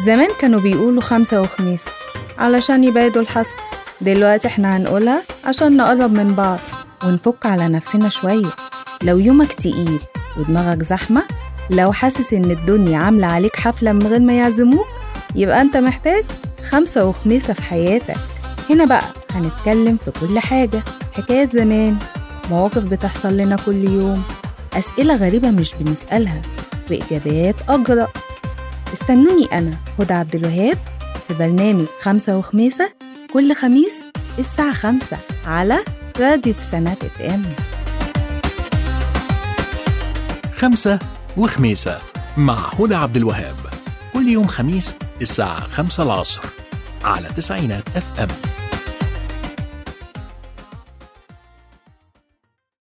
زمان كانوا بيقولوا خمسة وخميس علشان يبعدوا الحسد دلوقتي احنا هنقولها عشان نقرب من بعض ونفك على نفسنا شوية لو يومك تقيل ودماغك زحمة لو حاسس إن الدنيا عاملة عليك حفلة من غير ما يعزموك يبقى أنت محتاج خمسة وخميسة في حياتك هنا بقى هنتكلم في كل حاجة حكايات زمان مواقف بتحصل لنا كل يوم أسئلة غريبة مش بنسألها وإجابات أجرأ استنوني أنا هدى عبد الوهاب في برنامج خمسة وخميسة كل خميس الساعة خمسة على راديو تسعينات اف ام خمسة وخميسة مع هدى عبد الوهاب كل يوم خميس الساعة خمسة العصر على تسعينات اف ام